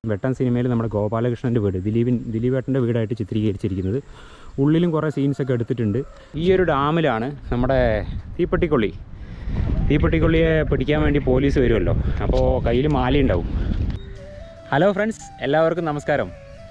വെട്ടം സിനിമയിൽ നമ്മുടെ ഗോപാലകൃഷ്ണൻ്റെ വീട് ദിലീപിൻ ദിലീപേട്ടൻ്റെ വീടായിട്ട് ചിത്രീകരിച്ചിരിക്കുന്നത് ഉള്ളിലും കുറേ സീൻസൊക്കെ എടുത്തിട്ടുണ്ട് ഈ ഒരു ഡാമിലാണ് നമ്മുടെ തീപ്പെട്ടിക്കൊള്ളി തീപ്പെട്ടിക്കൊള്ളിയെ പിടിക്കാൻ വേണ്ടി പോലീസ് വരുമല്ലോ അപ്പോൾ കയ്യിൽ മാലയുണ്ടാവും ഹലോ ഫ്രണ്ട്സ് എല്ലാവർക്കും നമസ്കാരം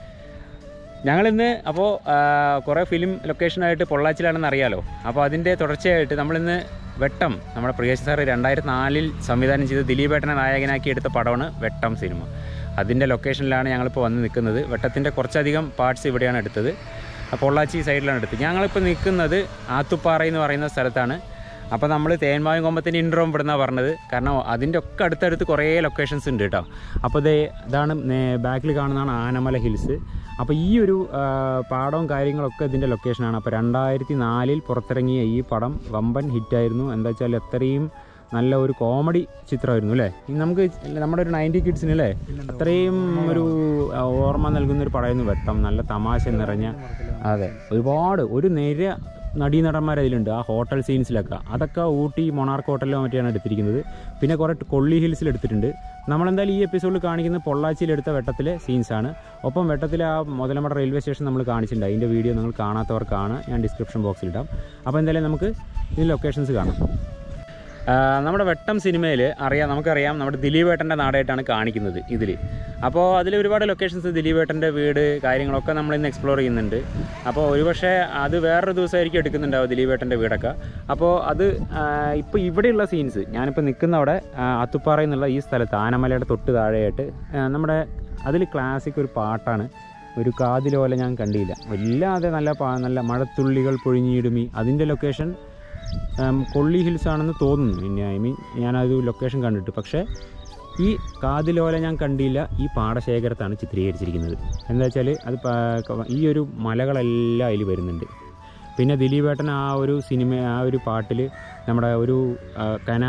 ഞങ്ങളിന്ന് അപ്പോൾ കുറേ ഫിലിം ലൊക്കേഷനായിട്ട് പൊള്ളാച്ചിലാണെന്ന് അറിയാലോ അപ്പോൾ അതിൻ്റെ തുടർച്ചയായിട്ട് നമ്മളിന്ന് വെട്ടം നമ്മുടെ പ്രിയേഷ് സാറ് രണ്ടായിരത്തി നാലിൽ സംവിധാനം ചെയ്ത് ദിലീപേട്ടനെ നായകനാക്കി എടുത്ത പടമാണ് വെട്ടം സിനിമ അതിൻ്റെ ലൊക്കേഷനിലാണ് ഞങ്ങളിപ്പോൾ വന്ന് നിൽക്കുന്നത് വെട്ടത്തിൻ്റെ കുറച്ചധികം പാർട്സ് ഇവിടെയാണ് എടുത്തത് ആ പൊള്ളാച്ചി സൈഡിലാണ് എടുത്തത് ഞങ്ങളിപ്പോൾ നിൽക്കുന്നത് ആത്തുപ്പാറ എന്ന് പറയുന്ന സ്ഥലത്താണ് അപ്പോൾ നമ്മൾ തേന്മായും കൊമ്പത്തിൻ്റെ ഇൻട്രോ ഇവിടുന്നാണ് പറഞ്ഞത് കാരണം അതിൻ്റെ ഒക്കെ അടുത്തടുത്ത് കുറേ ലൊക്കേഷൻസ് ഉണ്ട് കേട്ടോ അപ്പോൾ ഇത് ഇതാണ് ബാക്കിൽ കാണുന്നതാണ് ആനമല ഹിൽസ് അപ്പോൾ ഈ ഒരു ആ, പാടവും കാര്യങ്ങളൊക്കെ ഇതിൻ്റെ ലൊക്കേഷനാണ് അപ്പോൾ രണ്ടായിരത്തി നാലിൽ പുറത്തിറങ്ങിയ ഈ പടം വമ്പൻ ഹിറ്റായിരുന്നു എന്താ വെച്ചാൽ എത്രയും നല്ല ഒരു കോമഡി ചിത്രമായിരുന്നു അല്ലേ ഈ നമുക്ക് നമ്മുടെ ഒരു നയൻറ്റി കിഡ്സിന് അല്ലേ അത്രയും ഒരു ആ, ഓർമ്മ നൽകുന്ന ഒരു പടമായിരുന്നു വെട്ടം നല്ല തമാശ നിറഞ്ഞ അതെ ഒരുപാട് ഒരു നിര നടീനടന്മാർ അതിലുണ്ട് ആ ഹോട്ടൽ സീൻസിലൊക്കെ അതൊക്കെ ഊട്ടി മൊണാർക്ക് ഹോട്ടലിലോ മറ്റെയാണ് എടുത്തിരിക്കുന്നത് പിന്നെ കുറേ കൊള്ളി ഹിൽസിൽ എടുത്തിട്ടുണ്ട് നമ്മളെന്തായാലും ഈ എപ്പിസോഡിൽ കാണിക്കുന്ന പൊള്ളാച്ചിയിൽ എടുത്ത വെട്ടത്തിലെ സീൻസാണ് ഒപ്പം വെട്ടത്തിലെ ആ മുതലമട റെയിൽവേ സ്റ്റേഷൻ നമ്മൾ കാണിച്ചിട്ടുണ്ട് അതിൻ്റെ വീഡിയോ നിങ്ങൾ കാണാത്തവർക്കാണ് ഞാൻ ഡിസ്ക്രിപ്ഷൻ ബോക്സിൽ ഇടാം അപ്പോൾ എന്തായാലും നമുക്ക് ഈ ലൊക്കേഷൻസ് കാണാം ആ, നമ്മുടെ വെട്ടം സിനിമയിൽ അറിയാം നമുക്കറിയാം നമ്മുടെ ദിലീപേട്ടൻ്റെ നാടായിട്ടാണ് കാണിക്കുന്നത് ഇതിൽ അപ്പോൾ അതിൽ ഒരുപാട് ലൊക്കേഷൻസ് ദിലീപേട്ടൻ്റെ വീട് കാര്യങ്ങളൊക്കെ നമ്മൾ ഇന്ന് എക്സ്പ്ലോർ ചെയ്യുന്നുണ്ട് അപ്പോൾ ഒരുപക്ഷെ അത് വേറൊരു ദിവസമായിരിക്കും എടുക്കുന്നുണ്ടാവും ദിലീപേട്ടൻ്റെ വീടൊക്കെ അപ്പോൾ അത് ഇപ്പോൾ ഇവിടെയുള്ള സീൻസ് ഞാനിപ്പോൾ നിൽക്കുന്ന അവിടെ ആ, അത്തുപ്പാറ എന്നുള്ള ഈ സ്ഥലത്ത് ആനമലയുടെ തൊട്ട് താഴെയായിട്ട് ആ, നമ്മുടെ അതിൽ ക്ലാസിക് ഒരു പാട്ടാണ് ഒരു കാതിലോല ഞാൻ കണ്ടില്ല വല്ലാതെ നല്ല പാ നല്ല മഴത്തുള്ളികൾ പൊഴിഞ്ഞിടുമി അതിൻ്റെ ലൊക്കേഷൻ ഉം, കൊള്ളി ഹിൽസ് ആണെന്ന് തോന്നുന്നു പിന്നെ ഐ മീൻ ഞാനത് ലൊക്കേഷൻ കണ്ടിട്ട് പക്ഷേ ഈ കാതിലോല ഞാൻ കണ്ടില്ല ഈ പാടശേഖരത്താണ് ചിത്രീകരിച്ചിരിക്കുന്നത് എന്താ വെച്ചാൽ അത് പ- ക- ഈ ഒരു മലകളെല്ലാം അതിൽ വരുന്നുണ്ട് പിന്നെ ദിലീപേട്ടൻ ആ ഒരു സിനിമ ആ ഒരു പാട്ടിൽ നമ്മുടെ ഒരു ആ, കന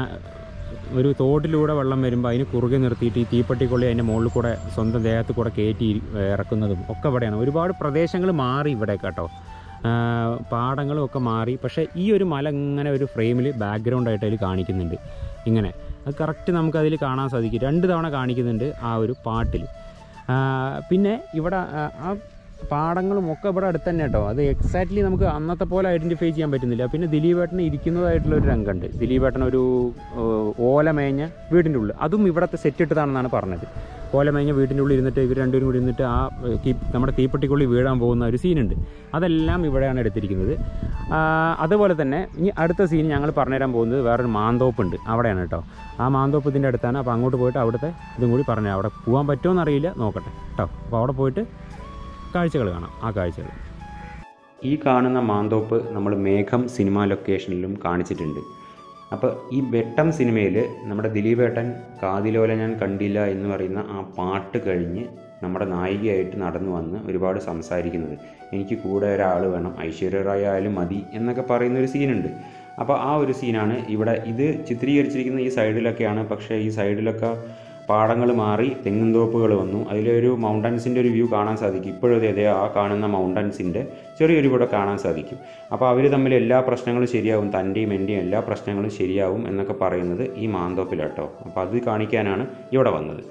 ഒരു തോട്ടിലൂടെ വെള്ളം വരുമ്പോൾ അതിന് കുറുകെ നിർത്തിയിട്ട് ഈ തീപ്പെട്ടിക്കൊള്ളി അതിൻ്റെ മുകളിൽ കൂടെ സ്വന്തം ദേഹത്ത് കൂടെ കയറ്റി ഇരി- ഇറക്കുന്നതും ഒക്കെ ഇവിടെയാണ് ഒരുപാട് പ്രദേശങ്ങൾ മാറി ഇവിടെ കേട്ടോ ആ, പാടങ്ങളും ഒക്കെ മാറി പക്ഷേ ഈ ഒരു മല ഇങ്ങനെ ഒരു ഫ്രെയിമിൽ ബാക്ക്ഗ്രൗണ്ടായിട്ട് അതിൽ കാണിക്കുന്നുണ്ട് ഇങ്ങനെ അത് കറക്റ്റ് നമുക്കതിൽ കാണാൻ സാധിക്കും രണ്ട് തവണ കാണിക്കുന്നുണ്ട് ആ ഒരു പാട്ടിൽ ആ, പിന്നെ ഇവിടെ ആ, ആ പാടങ്ങളും ഒക്കെ ഇവിടെ അടുത്ത് തന്നെ കേട്ടോ അത് എക്സാക്ട്ലി നമുക്ക് അന്നത്തെ പോലെ ഐഡൻറ്റിഫൈ ചെയ്യാൻ പറ്റുന്നില്ല പിന്നെ ദിലീപേട്ടന് ഇരിക്കുന്നതായിട്ടുള്ള ഒരു രംഗമുണ്ട് ദിലീപേട്ടൻ ഒരു ഏഹ്, ഓലമേഞ്ഞ വീടിൻ്റെ ഉള്ളിൽ അതും ഇവിടുത്തെ സെറ്റ് ഇട്ടതാണെന്നാണ് പറഞ്ഞത് ഓലമേഞ്ഞ വീടിൻ്റെ ഉള്ളിൽ ഇരുന്നിട്ട് ഇവർ രണ്ടുപേരും കൂടി ഇരുന്നിട്ട് ആ ഏഹ്, തീ- നമ്മുടെ തീപ്പെട്ടിക്കുള്ളിൽ വീഴാൻ പോകുന്ന ഒരു സീനുണ്ട് അതെല്ലാം ഇവിടെയാണ് എടുത്തിരിക്കുന്നത് ആ, അതുപോലെ തന്നെ ഇനി അടുത്ത സീൻ ഞങ്ങൾ പറഞ്ഞുതരാൻ പോകുന്നത് വേറൊരു മാന്തോപ്പുണ്ട് അവിടെയാണ് കേട്ടോ ആ മാന്തോപ്പ് ഇതിൻ്റെ അടുത്താണ് അപ്പോൾ അങ്ങോട്ട് പോയിട്ട് അവിടുത്തെ ഇതും കൂടി പറഞ്ഞു അവിടെ പോകാൻ പറ്റുമോ എന്നറിയില്ല നോക്കട്ടെ കേട്ടോ അപ്പോൾ അവിടെ പോയിട്ട് കാഴ്ചകൾ കാണാം ആ കാഴ്ചകൾ ഈ കാണുന്ന മാന്തോപ്പ് നമ്മൾ മേഘം സിനിമ ലൊക്കേഷനിലും കാണിച്ചിട്ടുണ്ട് അപ്പോൾ ഈ വെട്ടം സിനിമയിൽ നമ്മുടെ ദിലീപേട്ടൻ കാതിലോല ഞാൻ കണ്ടില്ല എന്ന് പറയുന്ന ആ പാട്ട് കഴിഞ്ഞ് നമ്മുടെ നായികയായിട്ട് നടന്നു വന്ന് ഒരുപാട് സംസാരിക്കുന്നത് എനിക്ക് കൂടെ ഒരാൾ വേണം ഐശ്വര്യ റായ് ആയാലും മതി എന്നൊക്കെ പറയുന്ന ഒരു സീനുണ്ട് അപ്പോൾ ആ ഒരു സീനാണ് ഇവിടെ ഇത് ചിത്രീകരിച്ചിരിക്കുന്ന ഈ സൈഡിലൊക്കെയാണ് പക്ഷേ ഈ സൈഡിലൊക്കെ പാടങ്ങൾ മാറി തെങ്ങുംതോപ്പുകൾ വന്നു അതിലൊരു മൗണ്ടൻസിൻ്റെ ഒരു വ്യൂ കാണാൻ സാധിക്കും ഇപ്പോഴും അതെ അതെ ആ കാണുന്ന മൗണ്ടൻസിൻ്റെ ചെറിയൊരു കൂടെ കാണാൻ സാധിക്കും അപ്പോൾ അവർ തമ്മിൽ എല്ലാ പ്രശ്നങ്ങളും ശരിയാവും തൻ്റെയും എൻ്റെയും എല്ലാ പ്രശ്നങ്ങളും ശരിയാവും എന്നൊക്കെ പറയുന്നത് ഈ മാന്തോപ്പിലാട്ടോ അപ്പോൾ അത് കാണിക്കാനാണ് ഇവിടെ വന്നത്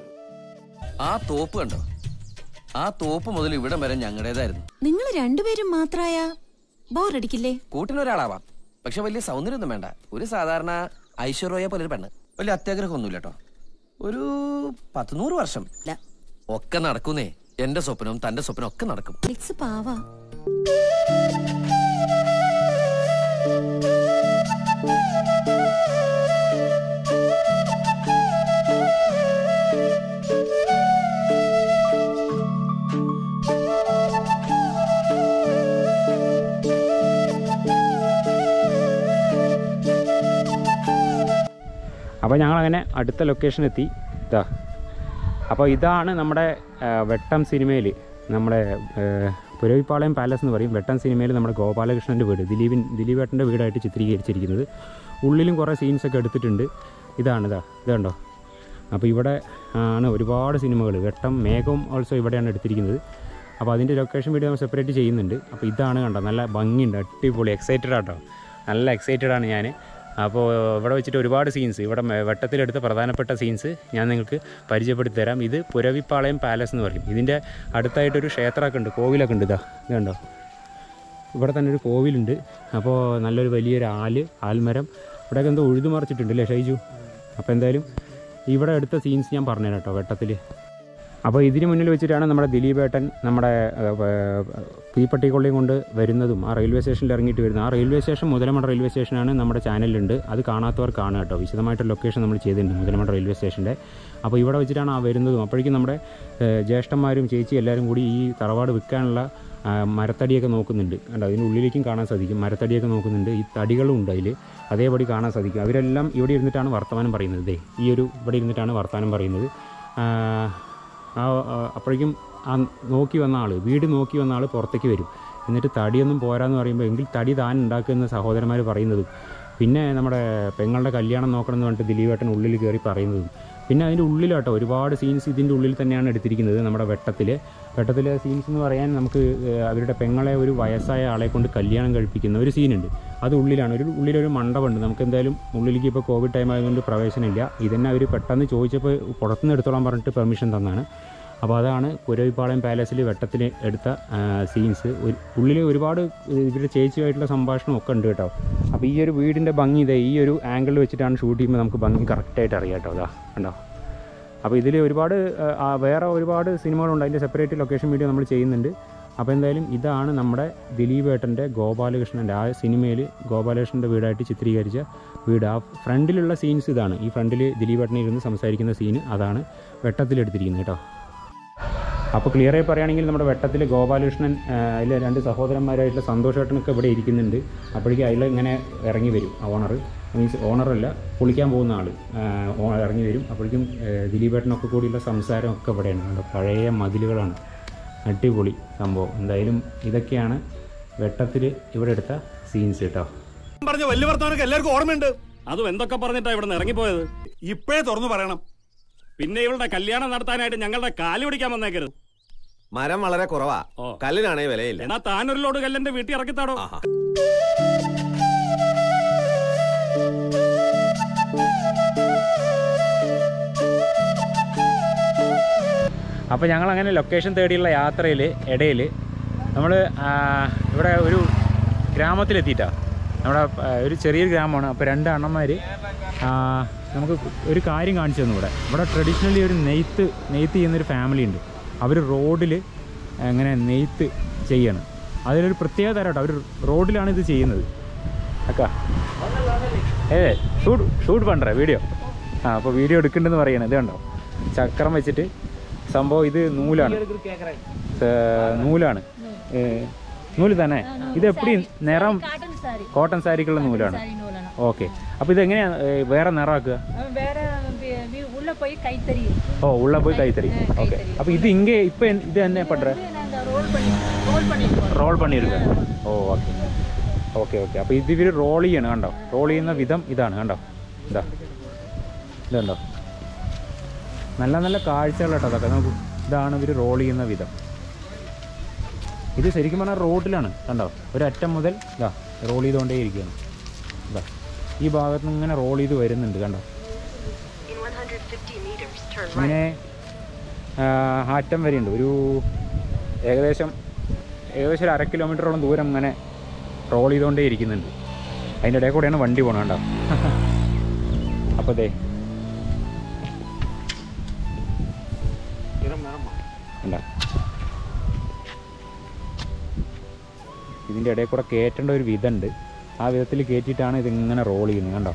ആ തോപ്പ് കണ്ടോ ആ തോപ്പ് മുതൽ ഇവിടം വരെ ഞങ്ങളുടേതായിരുന്നു നിങ്ങൾ രണ്ടുപേരും മാത്രായ ബോറടിക്കില്ലേ കൂട്ടിനൊരാളാവാം പക്ഷെ വലിയ സൗന്ദര്യമൊന്നും വേണ്ട ഒരു സാധാരണ ഐശ്വര്യ പോലെ ഒരു പെണ്ണ് വലിയ അത്യാഗ്രഹമൊന്നുമില്ല കേട്ടോ ഒരു പത്ത് നൂറ് വർഷം ല. ഒക്കെ നടക്കുന്നേ എന്റെ സ്വപ്നവും തന്റെ സ്വപ്നവും ഒക്കെ നടക്കും ലിക്സ് പാവാ അപ്പോൾ ഞങ്ങളങ്ങനെ അടുത്ത ലൊക്കേഷൻ എത്തി ഇതാ അപ്പോൾ ഇതാണ് നമ്മുടെ ആ, വെട്ടം സിനിമയിൽ നമ്മുടെ ആ, പുരവിപ്പാളയം പാലസ് എന്ന് പറയും വെട്ടം സിനിമയിൽ നമ്മുടെ ഗോപാലകൃഷ്ണൻ്റെ വീട് ദിലീപിൻ ദിലീപേട്ടൻ്റെ വീടായിട്ട് ചിത്രീകരിച്ചിരിക്കുന്നത് ഉള്ളിലും കുറേ സീൻസൊക്കെ എടുത്തിട്ടുണ്ട് ഇതാണ് ഇതാ ഇത് കണ്ടോ അപ്പോൾ ഇവിടെ ആണ് ഒരുപാട് സിനിമകൾ വെട്ടം മേഘവും ഓൾസോ ഇവിടെയാണ് എടുത്തിരിക്കുന്നത് അപ്പോൾ അതിൻ്റെ ലൊക്കേഷൻ വീഡിയോ നമ്മൾ സെപ്പറേറ്റ് ചെയ്യുന്നുണ്ട് അപ്പോൾ ഇതാണ് കണ്ടോ നല്ല ഭംഗിയുണ്ട് അടിപൊളി എക്സൈറ്റഡ് ആട്ടോ നല്ല എക്സൈറ്റഡ് ആണ് ഞാൻ അപ്പോൾ ഇവിടെ വെച്ചിട്ട് ഒരുപാട് സീൻസ് ഇവിടെ മെ- വെട്ടത്തിലെടുത്ത പ്രധാനപ്പെട്ട സീൻസ് ഞാൻ നിങ്ങൾക്ക് പരിചയപ്പെടുത്തി തരാം ഇത് പുരവിപ്പാളയം പാലസ് എന്ന് പറയും ഇതിൻ്റെ അടുത്തായിട്ടൊരു ക്ഷേത്രമൊക്കെ ഉണ്ട് കോവിലൊക്കെ ഉണ്ട് ഇതാ ഇത് കണ്ടോ ഇവിടെ തന്നെ ഒരു കോവിലുണ്ട് അപ്പോൾ നല്ലൊരു വലിയൊരു ആല് ആൽമരം ഇവിടെയൊക്കെ എന്തോ ഉഴുതു മറിച്ചിട്ടുണ്ട് അല്ലേ ഷൈജു അപ്പോൾ എന്തായാലും ഇവിടെ എടുത്ത സീൻസ് ഞാൻ പറഞ്ഞുതരാം കേട്ടോ വെട്ടത്തിൽ അപ്പോൾ ഇതിന് മുന്നിൽ വെച്ചിട്ടാണ് നമ്മുടെ ദിലീപേട്ടൻ നമ്മുടെ ഏഹ്, ഏഹ്, തീപ്പട്ടിക്കൊള്ളിയും കൊണ്ട് വരുന്നതും ആ റെയിൽവേ സ്റ്റേഷനിൽ ഇറങ്ങിയിട്ട് വരുന്നത് ആ റെയിൽവേ സ്റ്റേഷൻ മുതലമട റെയിൽവേ സ്റ്റേഷനാണ് നമ്മുടെ ചാനലിലുണ്ട് അത് കാണാത്തവർ കാണുക കേട്ടോ വിശദമായിട്ട് ലൊക്കേഷൻ നമ്മൾ ചെയ്തിട്ടുണ്ട് മുതലമട റെയിൽവേ സ്റ്റേഷൻ്റെ അപ്പോൾ ഇവിടെ വെച്ചിട്ടാണ് ആ വരുന്നതും അപ്പോഴേക്കും നമ്മുടെ ഏഹ്, ജ്യേഷ്ഠന്മാരും ചേച്ചി എല്ലാവരും കൂടി ഈ തറവാട് വിൽക്കാനുള്ള ആ, മരത്തടിയൊക്കെ നോക്കുന്നുണ്ട് കണ്ടോ അതിൻ്റെ ഉള്ളിലേക്കും കാണാൻ സാധിക്കും മരത്തടിയൊക്കെ നോക്കുന്നുണ്ട് ഈ തടികളും ഉണ്ട് അതിൽ അതേപടി കാണാൻ സാധിക്കും അവരെല്ലാം ഇവിടെ ഇരുന്നിട്ടാണ് വർത്തമാനം പറയുന്നത് ദേ ഈ ഒരു ഇവിടെ ഇരുന്നിട്ടാണ് വർത്തമാനം പറയുന്നത് ആ, ആ ആ, അപ്പോഴേക്കും ആ നോക്കി വന്ന ആൾ വീട് നോക്കി വന്ന ആൾ പുറത്തേക്ക് വരും എന്നിട്ട് തടിയൊന്നും പോരാന്ന് പറയുമ്പോൾ എങ്കിൽ തടി താൻ ഉണ്ടാക്കുന്ന സഹോദരന്മാർ പറയുന്നതും പിന്നെ നമ്മുടെ പെങ്ങളുടെ കല്യാണം നോക്കണം എന്ന് പറഞ്ഞിട്ട് ദിലീപേട്ടൻ ഉള്ളിൽ കയറി പറയുന്നതും പിന്നെ അതിൻ്റെ ഉള്ളിലാട്ടോ ഒരുപാട് സീൻസ് ഇതിൻ്റെ ഉള്ളിൽ തന്നെയാണ് എടുത്തിരിക്കുന്നത് നമ്മുടെ വെട്ടത്തിൽ വെട്ടത്തിലെ സീൻസ് എന്ന് പറയാൻ നമുക്ക് ഏഹ്, അവരുടെ പെങ്ങളെ ഒരു വയസ്സായ ആളെ കൊണ്ട് കല്യാണം കഴിപ്പിക്കുന്ന ഒരു സീനുണ്ട് അത് ഉള്ളിലാണ് ഒരു ഉള്ളിലൊരു മണ്ഡപമുണ്ട് നമുക്ക് എന്തായാലും ഉള്ളിലേക്ക് ഇപ്പോൾ കോവിഡ് ടൈം ആയതുകൊണ്ട് പ്രവേശനമില്ല ഇതന്നെ അവർ പെട്ടെന്ന് ചോദിച്ചപ്പോൾ പുറത്തുനിന്ന് എടുത്തോളാൻ പറഞ്ഞിട്ട് പെർമിഷൻ തന്നാണ് അപ്പോൾ അതാണ് പുരവിപ്പാളയം പാലസിൽ വെട്ടത്തിൽ എടുത്ത സീൻസ് ഉള്ളിൽ ഒരുപാട് ഇവരുടെ ചേച്ചിയുമായിട്ടുള്ള സംഭാഷണം ഒക്കെ ഉണ്ട് കേട്ടോ അപ്പോൾ ഈ ഒരു വീടിൻ്റെ ഭംഗി ഇതേ ഈ ഒരു ആംഗിളിൽ വെച്ചിട്ടാണ് ഷൂട്ട് ചെയ്യുമ്പോൾ നമുക്ക് ഭംഗി കറക്റ്റായിട്ട് അറിയാം കേട്ടോ അതാ കണ്ടോ അപ്പോൾ ഇതിൽ ഒരുപാട് ആ, ആ, വേറെ ഒരുപാട് സിനിമകളുണ്ട് അതിൻ്റെ സെപ്പറേറ്റ് ലൊക്കേഷൻ വീഡിയോ നമ്മൾ ചെയ്യുന്നുണ്ട് അപ്പോൾ എന്തായാലും ഇതാണ് നമ്മുടെ ദിലീപ് ഏട്ടൻ്റെ ഗോപാലകൃഷ്ണൻ്റെ ആ സിനിമയിൽ ഗോപാലകൃഷ്ണൻ്റെ വീടായിട്ട് ചിത്രീകരിച്ച വീട് ആ ഫ്രണ്ടിലുള്ള സീൻസ് ഇതാണ് ഈ ഫ്രണ്ടിൽ ദിലീപ് ഏട്ടനെ ഇരുന്ന് സംസാരിക്കുന്ന സീന് അതാണ് വെട്ടത്തിലെടുത്തിരിക്കുന്നത് കേട്ടോ അപ്പോൾ ക്ലിയറായി പറയുകയാണെങ്കിൽ നമ്മുടെ വെട്ടത്തിൽ ഗോപാലകൃഷ്ണൻ അതിൽ രണ്ട് സഹോദരന്മാരായിട്ടുള്ള സന്തോഷേട്ടനൊക്കെ ഇവിടെ ഇരിക്കുന്നുണ്ട് അപ്പോഴേക്കും അതിൽ ഇങ്ങനെ ഇറങ്ങി വരും ആ ഓണർ മീൻസ് ഓണറല്ല കുളിക്കാൻ പോകുന്ന ആൾ ഇറങ്ങി വരും അപ്പോഴേക്കും ആ, ദിലീപേട്ടനൊക്കെ കൂടിയുള്ള സംസാരമൊക്കെ ഇവിടെയാണ് കണ്ടോ പഴയ മതിലുകളാണ് അടിപൊളി സംഭവം എന്തായാലും ഇതൊക്കെയാണ് വെട്ടത്തിൽ ഇവിടെ എടുത്ത സീൻസ് കേട്ടോ പറഞ്ഞ വലിയ വർത്തമാനൊക്കെ എല്ലാവർക്കും ഓർമ്മയുണ്ട് അതും എന്തൊക്കെ പറഞ്ഞിട്ടാ ഇവിടെ നിന്ന് ഇറങ്ങിപ്പോയത് ഇപ്പോഴേ തുറന്നു പറയണം പിന്നെ ഇവളുടെ കല്യാണം നടത്താനായിട്ട് ഞങ്ങളുടെ കാല് പിടിക്കാൻ വന്നേക്കരുത് മരം വളരെ കുറവാ ഓ. കല്ലിനാണേ വിലയില്ല എന്നാ താനൊരു ലോഡ് കല്ലെന്റെ വീട്ടിൽ ഇറക്കിത്താടോ ആഹാ. അപ്പോൾ ഞങ്ങൾ അങ്ങനെ ലൊക്കേഷൻ തേടിയുള്ള യാത്രയിൽ ഇടയിൽ നമ്മൾ ഇവിടെ ഒരു ഗ്രാമത്തിലെത്തിയിട്ടാണ് നമ്മുടെ ആ, ഒരു ചെറിയൊരു ഗ്രാമമാണ് അപ്പോൾ രണ്ട് അണ്ണന്മാർ നമുക്ക് ഒരു കാര്യം കാണിച്ചു തന്നു ഇവിടെ ഇവിടെ ട്രഡീഷണലി ഒരു നെയ്ത്ത് നെയ്ത്ത് ചെയ്യുന്നൊരു ഫാമിലി ഉണ്ട് അവർ റോഡിൽ അങ്ങനെ നെയ്ത്ത് ചെയ്യണം അതിലൊരു പ്രത്യേക തരം കേട്ടോ അവർ റോഡിലാണ് ഇത് ചെയ്യുന്നത് അക്കാ ഏ ഷൂട്ട് ഷൂട്ട് പണ്ടേ വീഡിയോ ആ അപ്പോൾ വീഡിയോ എടുക്കണ്ടെന്ന് പറയണത് ഇത് കണ്ടോ ചക്രം വെച്ചിട്ട് സംഭവം ഇത് നൂലാണ് ഏ, നൂലാണ് ഏ, നൂല് തന്നെ ഇത് എപ്പടി നിറം காட்டன் சாரி കോട്ടൺ സാരിക്കുള്ള നൂലാണ് சாரி நூலணும் ഓക്കെ അപ്പോൾ ഇത് എങ്ങനെയാ ഏ, വേറെ നിറമാക്കുക அவன் வேற வி- வி- உள்ள போய் கைத்தறி ഓ ഉള്ള പോയി കൈത്തറി ஆ, ഓക്കെ கைத்தறி. അപ്പോൾ ഇത് ഇங்கே இப்போ ഇത് തന്നെ പண்ற இது நாங்க ரோல் பண்ணி ரோல் பண்ணிட்டு റോൾ പണിയെടുക്കുക ഓ ഓക്കെ ഓക്കെ ഓക്കെ അപ്പോൾ ഇത് ഇവർ റോൾ ചെയ്യണം കണ്ടോ റോൾ ചെയ്യുന്ന വിധം ഇതാണ് കണ്ടോ ഇതാ ഇതുണ്ടോ നല്ല നല്ല കാഴ്ചകൾ കേട്ടോ അതൊക്കെ നമുക്ക് ഇതാണ് ഇവർ റോൾ ചെയ്യുന്ന വിധം ഇത് ശരിക്കും പറഞ്ഞാൽ റോഡിലാണ് കണ്ടോ ഒരറ്റം മുതൽ ഇതാ റോൾ ചെയ്തുകൊണ്ടേ ഇരിക്കുകയാണ് ഇതാ ഈ ഭാഗത്ത് നിന്ന് ഇങ്ങനെ റോൾ ചെയ്ത് വരുന്നുണ്ട് കണ്ടോ ഇങ്ങനെ ആ, ആ അറ്റം വരെയുണ്ട് ഒരു ഏകദേശം ഏകദേശം ഒരു അര കിലോമീറ്ററോളം ദൂരം ഇങ്ങനെ റോൾ ചെയ്തുകൊണ്ടേ ഇരിക്കുന്നുണ്ട് അതിൻ്റെ ഇടയിൽ കൂടെയാണ് വണ്ടി പോകണം കേട്ടോ അപ്പോൾ ദേ കണ്ടോ ഇതിൻ്റെ ഇടയിൽ കൂടെ കയറ്റേണ്ട ഒരു വിധമുണ്ട് ആ വിധത്തിൽ കയറ്റിയിട്ടാണ് ഇതിങ്ങനെ റോൾ ചെയ്യുന്നത് കണ്ടോ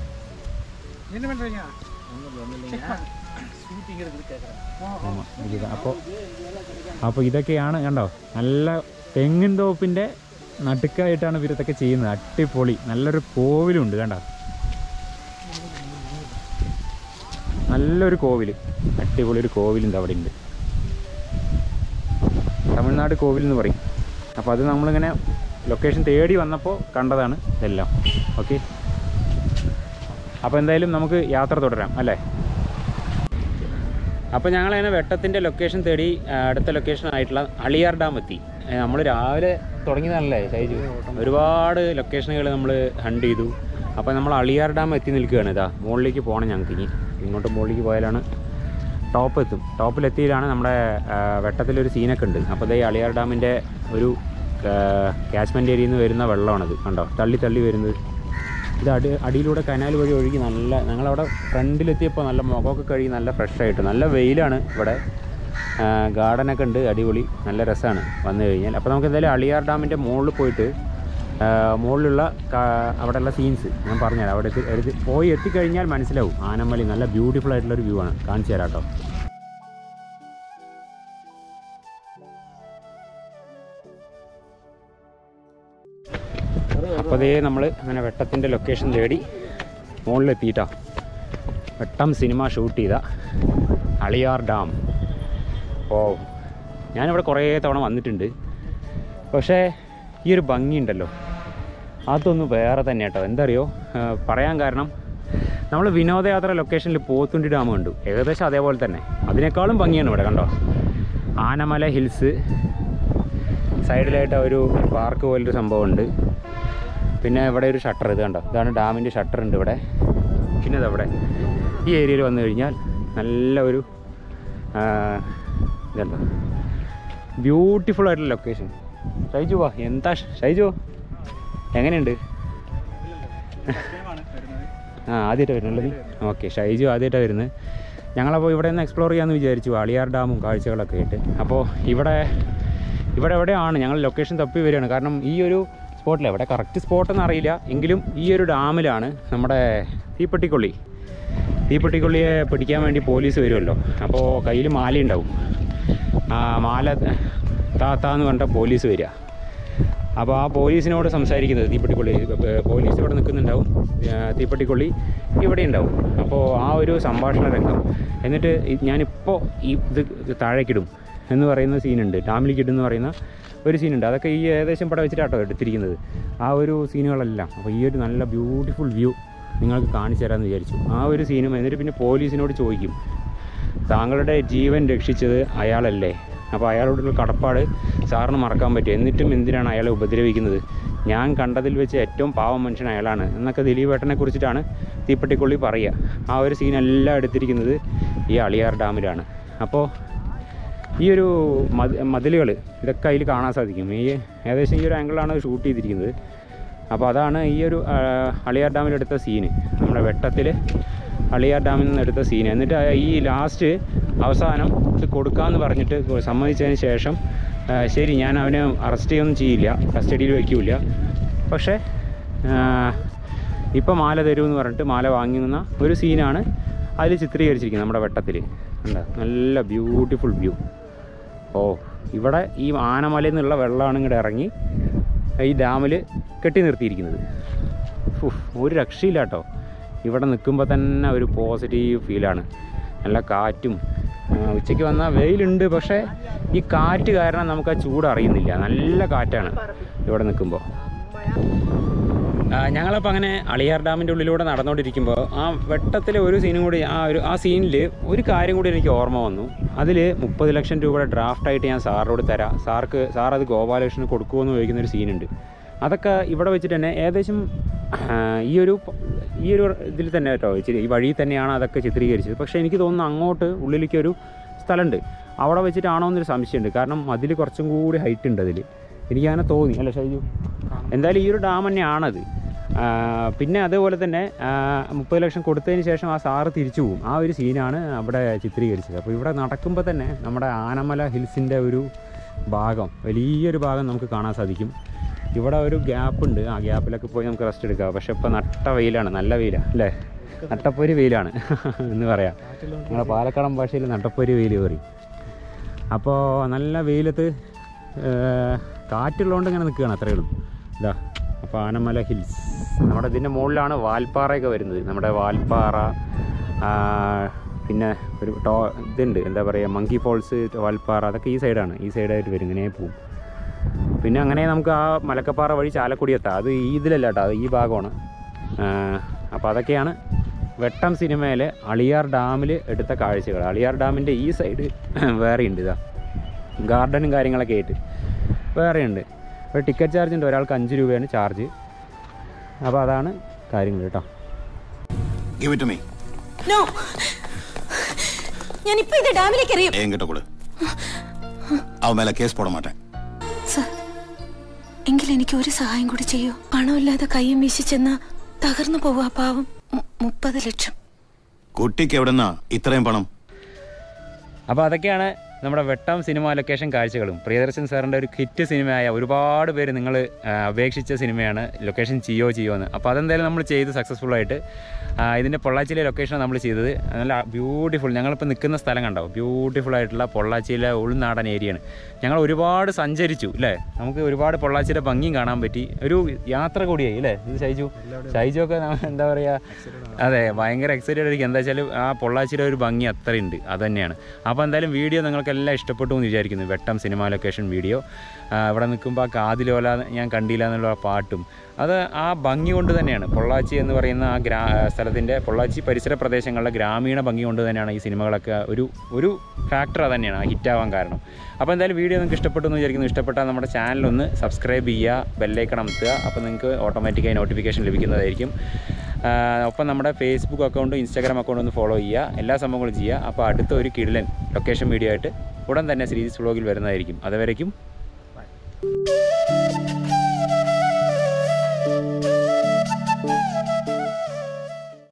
ആമാ, ഇത് അപ്പോൾ അപ്പോൾ ഇതൊക്കെയാണ് കണ്ടോ നല്ല തെങ്ങിൻ തോപ്പിൻ്റെ നടുക്കായിട്ടാണ് ഇവരിതൊക്കെ ചെയ്യുന്നത് അടിപൊളി നല്ലൊരു കോവിലുണ്ട് കണ്ടോ നല്ലൊരു കോവിൽ അടിപൊളി ഒരു കോവിലുണ്ട് അവിടെ ഉണ്ട് തമിഴ്നാട് കോവിൽ എന്ന് പറയും അപ്പോൾ അത് നമ്മളിങ്ങനെ ലൊക്കേഷൻ തേടി വന്നപ്പോൾ കണ്ടതാണ് ഇതെല്ലാം ഓക്കെ അപ്പോൾ എന്തായാലും നമുക്ക് യാത്ര തുടരാം അല്ലേ അപ്പോൾ ഞങ്ങളങ്ങനെ വെട്ടത്തിൻ്റെ ലൊക്കേഷൻ തേടി ആ, അടുത്ത ലൊക്കേഷൻ ആയിട്ടുള്ള അളിയാർ ഡാം എത്തി നമ്മൾ രാവിലെ തുടങ്ങിയതാണല്ലേ ഷൈജു ഒരുപാട് ലൊക്കേഷനുകൾ നമ്മൾ ഹണ്ട് ചെയ്തു അപ്പോൾ നമ്മൾ അളിയാർ ഡാം എത്തി നിൽക്കുകയാണ് ഇതാ മുകളിലേക്ക് പോകണം ഞങ്ങൾക്ക് ഇനി ഇങ്ങോട്ട് മുകളിലേക്ക് പോയാലാണ് ടോപ്പ് എത്തും ടോപ്പിലെത്തിയിലാണ് നമ്മുടെ ആ, വെട്ടത്തിലൊരു സീനൊക്കെ ഉണ്ട് അപ്പോൾ ദേ അളിയാർ ഡാമിൻ്റെ ഒരു ക്യാച്ച്മെൻറ്റ് ഏരിയയിൽ നിന്ന് വരുന്ന വെള്ളമാണത് കണ്ടോ തള്ളി തള്ളി വരുന്നത് ഇത് അടി അടിയിലൂടെ കനാൽ വഴി ഒഴുകി നല്ല ഞങ്ങളവിടെ ഫ്രണ്ടിലെത്തിയപ്പോൾ നല്ല മുഖമൊക്കെ കഴുകി നല്ല ഫ്രഷ് ആയിട്ട് നല്ല വെയിലാണ് ഇവിടെ ഗാർഡനൊക്കെ ഉണ്ട് അടിപൊളി നല്ല രസമാണ് വന്നു കഴിഞ്ഞാൽ അപ്പോൾ നമുക്ക് എന്തായാലും അളിയാർ ഡാമിൻ്റെ മുകളിൽ പോയിട്ട് ആ, മുകളിലുള്ള കാ- അവിടെയുള്ള സീൻസ് ഞാൻ പറഞ്ഞുതരാം അവിടെ എത്തി എടുത്ത് പോയി എത്തിക്കഴിഞ്ഞാൽ മനസ്സിലാവും ആനമലി നല്ല ബ്യൂട്ടിഫുൾ ആയിട്ടുള്ളൊരു വ്യൂ ആണ് കാണിച്ചു തരാം കേട്ടോ അപ്പോൾ അതേ നമ്മൾ അങ്ങനെ വെട്ടത്തിൻ്റെ ലൊക്കേഷൻ തേടി മുകളിലെത്തിയിട്ടാ വെട്ടം സിനിമ ഷൂട്ട് ചെയ്ത അളിയാർ ഡാം ഓ ഞാനിവിടെ കുറേ തവണ വന്നിട്ടുണ്ട് പക്ഷേ ഈ ഒരു ഭംഗിയുണ്ടല്ലോ അതൊന്ന് വേറെ തന്നെ കേട്ടോ എന്താ അറിയോ ആ, പറയാൻ കാരണം നമ്മൾ വിനോദയാത്ര ലൊക്കേഷനിൽ പോത്തുണ്ടി ഡാം കണ്ടു ഏകദേശം അതേപോലെ തന്നെ അതിനേക്കാളും ഭംഗിയാണ് ഇവിടെ കണ്ടോ ആനമല ഹിൽസ് സൈഡിലായിട്ട് ഒരു പാർക്ക് പോലൊരു സംഭവമുണ്ട് പിന്നെ ഇവിടെ ഒരു ഷട്ടർ ഇത് കണ്ടോ ഇതാണ് ഡാമിൻ്റെ ഷട്ടർ ഉണ്ട് ഇവിടെ പിന്നെ ഇതവിടെ ഈ ഏരിയയിൽ വന്നു കഴിഞ്ഞാൽ നല്ല ഒരു ആ, ഇതുണ്ടോ ബ്യൂട്ടിഫുൾ ആയിട്ടുള്ള ലൊക്കേഷൻ ഷൈജു വാ എന്താ ഷ- ഷൈജു എങ്ങനെയുണ്ട് ആ ആദ്യമായിട്ട് വരുന്നല്ലേ നീ ഓക്കെ ഷൈജു ആദ്യമായിട്ടാണ് വരുന്നത് ഞങ്ങളപ്പോൾ ഇവിടെ നിന്ന് എക്സ്പ്ലോർ ചെയ്യാമെന്ന് വിചാരിച്ചു ആളിയാർ ഡാമും കാഴ്ചകളൊക്കെ ആയിട്ട് അപ്പോൾ ഇവിടെ ഇവിടെ എവിടെയാണ് ഞങ്ങൾ ലൊക്കേഷൻ തപ്പി വരികയാണ് കാരണം ഈ ഒരു സ്പോട്ടിൽ എവിടെ കറക്റ്റ് സ്പോട്ടെന്ന് അറിയില്ല എങ്കിലും ഈ ഒരു ഡാമിലാണ് നമ്മുടെ തീപ്പെട്ടിക്കൊള്ളി തീപ്പെട്ടിക്കൊള്ളിയെ പിടിക്കാൻ വേണ്ടി പോലീസ് വരുമല്ലോ അപ്പോൾ കയ്യിൽ മാലയുണ്ടാവും ആ മാല താത്താന്ന് പറഞ്ഞ പോലീസ് വരിക അപ്പോൾ ആ പോലീസിനോട് സംസാരിക്കുന്നത് തീപ്പെട്ടിക്കൊള്ളി ഏർ പോലീസ് ഇവിടെ നിൽക്കുന്നുണ്ടാവും ഏർ തീപ്പെട്ടിക്കൊള്ളി ഇവിടെ ഉണ്ടാവും അപ്പോൾ ആ ഒരു സംഭാഷണ രംഗം എന്നിട്ട് ഈ- ഞാനിപ്പോൾ ഈ ഇത് താഴേക്കിടും എന്ന് പറയുന്ന സീനുണ്ട് ഡാമിലേക്ക് ഇടും എന്ന് പറയുന്ന ഒരു സീനുണ്ട് അതൊക്കെ ഈ ഏകദേശം പടം വെച്ചിട്ടാട്ടോ എടുത്തിരിക്കുന്നത് ആ ഒരു സീനുകളെല്ലാം അപ്പോൾ ഈ ഒരു നല്ല ബ്യൂട്ടിഫുൾ വ്യൂ നിങ്ങൾക്ക് കാണിച്ചു തരാമെന്ന് വിചാരിച്ചു ആ ഒരു സീനും എന്നിട്ട് പിന്നെ പോലീസിനോട് ചോദിക്കും താങ്കളുടെ ജീവൻ രക്ഷിച്ചത് അയാളല്ലേ അപ്പോൾ അയാളോടുള്ള കടപ്പാട് സാറിന് മറക്കാൻ പറ്റും എന്നിട്ടും എന്തിനാണ് അയാളെ ഉപദ്രവിക്കുന്നത് ഞാൻ കണ്ടതിൽ വെച്ച് ഏറ്റവും പാവം മനുഷ്യൻ അയാളാണ് എന്നൊക്കെ ദിലീപ് ഏട്ടനെ കുറിച്ചിട്ടാണ് തീപ്പെട്ടിക്കൊള്ളി പറയുക ആ ഒരു സീനെല്ലാം എടുത്തിരിക്കുന്നത് ഈ അളിയാർ ഡാമിലാണ് അപ്പോൾ ഈ ഒരു മത് മതിലുകൾ ഇതൊക്കെ അതിൽ കാണാൻ സാധിക്കും ഈ ഏകദേശം ഈ ഒരു ആംഗിളാണ് ഷൂട്ട് ചെയ്തിരിക്കുന്നത് അപ്പോൾ അതാണ് ഈ ഒരു ആ, അളിയാർ ഡാമിലെടുത്ത സീന് നമ്മുടെ വെട്ടത്തിൽ അളിയാർ ഡാമിൽ നിന്ന് എടുത്ത സീന് എന്നിട്ട് ആ ഈ ലാസ്റ്റ് അവസാനം ഇത് കൊടുക്കാമെന്ന് പറഞ്ഞിട്ട് സമ്മതിച്ചതിന് ശേഷം ആ, ശരി ഞാൻ അവനെ അറസ്റ്റ് ചെയ്യൊന്നും ചെയ്യില്ല കസ്റ്റഡിയിൽ വയ്ക്കില്ല പക്ഷേ ഇപ്പം മാല തരുമെന്ന് പറഞ്ഞിട്ട് മാല വാങ്ങി നിന്ന ഒരു സീനാണ് അതിൽ ചിത്രീകരിച്ചിരിക്കുന്നത് നമ്മുടെ വെട്ടത്തിൽ കണ്ടോ നല്ല ബ്യൂട്ടിഫുൾ വ്യൂ ഓ ഇവിടെ ഈ ആനമലയിൽ നിന്നുള്ള വെള്ളമാണ് ഇങ്ങോട്ട് ഇറങ്ങി ഈ ഡാമിൽ കെട്ടി നിർത്തിയിരിക്കുന്നത് ഉഫ്, ഒരു രക്ഷയില്ല കേട്ടോ ഇവിടെ നിൽക്കുമ്പോൾ തന്നെ ഒരു പോസിറ്റീവ് ഫീലാണ് നല്ല കാറ്റും ആ, ഉച്ചയ്ക്ക് വന്നാൽ വെയിലുണ്ട് പക്ഷേ ഈ കാറ്റ് കാരണം നമുക്ക് ആ ചൂട് അറിയുന്നില്ല നല്ല കാറ്റാണ് ഇവിടെ നിൽക്കുമ്പോൾ ഞങ്ങളപ്പോൾ അങ്ങനെ അളിയാർ ഡാമിൻ്റെ ഉള്ളിലൂടെ നടന്നുകൊണ്ടിരിക്കുമ്പോൾ ആ വെട്ടത്തിലെ ഒരു സീനും കൂടി ആ ഒരു ആ സീനിൽ ഒരു കാര്യം കൂടി എനിക്ക് ഓർമ്മ വന്നു അതിൽ മുപ്പത് ലക്ഷം രൂപയുടെ ഡ്രാഫ്റ്റായിട്ട് ഞാൻ സാറിനോട് തരാം സാർക്ക് സാർ അത് ഗോപാലകൃഷ്ണന് കൊടുക്കുമെന്ന് ചോദിക്കുന്ന ഒരു സീനുണ്ട് അതൊക്കെ ഇവിടെ വെച്ചിട്ട് തന്നെ ഏകദേശം ആ, ഈ ഒരു പ- ഈ ഒരു ഇതിൽ തന്നെ കേട്ടോ ഇച്ചിരി ഈ വഴിയിൽ തന്നെയാണ് അതൊക്കെ ചിത്രീകരിച്ചത് പക്ഷേ എനിക്ക് തോന്നുന്നു അങ്ങോട്ട് ഉള്ളിലേക്ക് ഒരു സ്ഥലമുണ്ട് അവിടെ വെച്ചിട്ടാണോ എന്നൊരു സംശയമുണ്ട് കാരണം അതിൽ കുറച്ചും കൂടി ഹൈറ്റ് ഉണ്ട് അതിൽ എനിക്കങ്ങനെ തോന്നി അല്ല ഷൈജു എന്തായാലും ഈ ഒരു ഡാം തന്നെയാണത് ആ, പിന്നെ അതേപോലെ തന്നെ ആ, മുപ്പത് ലക്ഷം കൊടുത്തതിന് ശേഷം ആ സാറ് തിരിച്ചു പോകും ആ ഒരു സീനാണ് അവിടെ ചിത്രീകരിച്ചത് അപ്പോൾ ഇവിടെ നടക്കുമ്പോൾ തന്നെ നമ്മുടെ ആനമല ഹിൽസിൻ്റെ ഒരു ഭാഗം വലിയൊരു ഭാഗം നമുക്ക് കാണാൻ സാധിക്കും ഇവിടെ ഒരു ഗ്യാപ്പ് ഉണ്ട് ആ ഗ്യാപ്പിലൊക്കെ പോയി നമുക്ക് റെസ്റ്റ് എടുക്കാം പക്ഷെ ഇപ്പോൾ നട്ട വെയിലാണ് നല്ല വെയിലാണ് അല്ലേ നട്ടപ്പൊരി വെയിലാണ് എന്ന് പറയാം നിങ്ങളുടെ പാലക്കാടൻ ഭാഷയിൽ നട്ടപ്പൊരി വെയിൽ പറയും അപ്പോൾ നല്ല വെയിലത്ത് ഏർ, കാറ്റുള്ളതുകൊണ്ട് ഇങ്ങനെ നിൽക്കുകയാണ് അത്രയേ ഉള്ളൂ ഇതാ അപ്പോൾ ആനമല ഹിൽസ് നമ്മുടെ ഇതിൻ്റെ മുകളിലാണ് വാൽപ്പാറയൊക്കെ വരുന്നത് നമ്മുടെ വാൽപ്പാറ ആ, പിന്നെ ഒരു ടോ ഇതുണ്ട് എന്താ പറയുക മങ്കി ഫോൾസ് വാൽപ്പാറ അതൊക്കെ ഈ സൈഡാണ് ഈ സൈഡായിട്ട് വരും ഇങ്ങനെ പോവും പിന്നെ അങ്ങനെ നമുക്ക് ആ മലക്കപ്പാറ വഴി ചാലക്കുടി എത്താം അത് ഈ ഇതിലല്ല കേട്ടോ അത് ഈ ഭാഗമാണ് അപ്പോൾ അതൊക്കെയാണ് വെട്ടം സിനിമയിലെ അളിയാർ ഡാമിൽ എടുത്ത കാഴ്ചകൾ അളിയാർ ഡാമിൻ്റെ ഈ സൈഡ് വേറെയുണ്ട് ഇതാ ഗാർഡനും കാര്യങ്ങളൊക്കെ ആയിട്ട് വേറെയുണ്ട് ഒരു ടിക്കറ്റ് ചാർജ് ഉണ്ട് ഒരാൾക്ക് അഞ്ച് രൂപയാണ് ചാർജ് അപ്പോൾ അതാണ് കാര്യങ്ങൾ കേട്ടോ Give it to me. No ഞാൻ ഇപ്പൊ ഇത് ഡാമിലേക്ക് എറിയും என்கிட்ட கொடு அவன் மேல கேஸ் போட மாட்டேன் സർ എങ്കിൽ എനിക്ക് ഒരു സഹായം കൂടി ചെയ്യൂ പണമില്ലാതെ കയ്യും വീശി ചെന്ന തകർന്നു പോവാ പാവം മു- മുപ്പത് ലക്ഷം കുട്ടിക്ക് എവിടെന്നാ ഇത്രയും പണം അപ്പോൾ അതൊക്കെയാണ് നമ്മുടെ വെട്ടം സിനിമ ലൊക്കേഷൻ കാഴ്ചകളും പ്രിയദർശൻ സാറിൻ്റെ ഒരു ഹിറ്റ് സിനിമയായ ഒരുപാട് പേര് നിങ്ങൾ അപേക്ഷിച്ച സിനിമയാണ് ലൊക്കേഷൻ ചെയ്യോ ചെയ്യോ എന്ന് അപ്പോൾ അതെന്തായാലും നമ്മൾ ചെയ്ത് സക്സസ്ഫുൾ ആയിട്ട് ആ, ഇതിൻ്റെ പൊള്ളാച്ചിയിലെ ലൊക്കേഷനാണ് നമ്മൾ ചെയ്തത് നല്ല ബ്യൂട്ടിഫുൾ ഞങ്ങളിപ്പോൾ നിൽക്കുന്ന സ്ഥലം കണ്ടോ ബ്യൂട്ടിഫുൾ ആയിട്ടുള്ള പൊള്ളാച്ചിയിലെ ഉൾനാടൻ ഏരിയയാണ് ഞങ്ങൾ ഒരുപാട് സഞ്ചരിച്ചു അല്ലേ നമുക്ക് ഒരുപാട് പൊള്ളാച്ചിയുടെ ഭംഗിയും കാണാൻ പറ്റി ഒരു യാത്ര കൂടിയായി അല്ലേ ഇത് ഷൈജു ഷൈജു ഒക്കെ നമ്മ- എന്താ പറയുക അതെ ഭയങ്കര എക്സൈറ്റഡ് ആയിരിക്കും എന്താ വെച്ചാൽ ആ പൊള്ളാച്ചിയുടെ ഒരു ഭംഗി അത്രയുണ്ട് അത് തന്നെയാണ് അപ്പോൾ എന്തായാലും വീഡിയോ നിങ്ങൾക്കെല്ലാം ഇഷ്ടപ്പെട്ടു എന്ന് വിചാരിക്കുന്നു വെട്ടം സിനിമ ലൊക്കേഷൻ വീഡിയോ ആ, ഇവിടെ നിൽക്കുമ്പോൾ ആ കാതിലോല ഞാൻ കണ്ടില്ല എന്നുള്ള ആ പാട്ടും അത് ആ ഭംഗി കൊണ്ട് തന്നെയാണ് പൊള്ളാച്ചി എന്ന് പറയുന്ന ആ ഗ്രാ സ്ഥലത്തിൻ്റെ പൊള്ളാച്ചി പരിസര പ്രദേശങ്ങളിലെ ഗ്രാമീണ ഭംഗി കൊണ്ട് തന്നെയാണ് ഈ സിനിമകളൊക്കെ ഒരു ഒരു ഫാക്ടർ അത് തന്നെയാണ് ആ ഹിറ്റാവാൻ കാരണം അപ്പോൾ എന്തായാലും വീഡിയോ നിങ്ങൾക്ക് ഇഷ്ടപ്പെട്ടു എന്ന് വിചാരിക്കുന്നു ഇഷ്ടപ്പെട്ടാൽ നമ്മുടെ ചാനലൊന്ന് സബ്സ്ക്രൈബ് ചെയ്യുക ബെല്ലൈക്കൺ അമർത്തുക അപ്പോൾ നിങ്ങൾക്ക് ഓട്ടോമാറ്റിക്കായി നോട്ടിഫിക്കേഷൻ ലഭിക്കുന്നതായിരിക്കും ആ, ഒപ്പം നമ്മുടെ ഫേസ്ബുക്ക് അക്കൗണ്ടും ഇൻസ്റ്റാഗ്രാം അക്കൗണ്ടും ഒന്ന് ഫോളോ ചെയ്യുക എല്ലാ സംഭവങ്ങളും ചെയ്യുക അപ്പോൾ അടുത്ത ഒരു കിടിലൻ ലൊക്കേഷൻ വീഡിയോ ആയിട്ട് ഉടൻ തന്നെ സീരീസ് വ്ളോഗിൽ വരുന്നതായിരിക്കും അതുവരേക്കും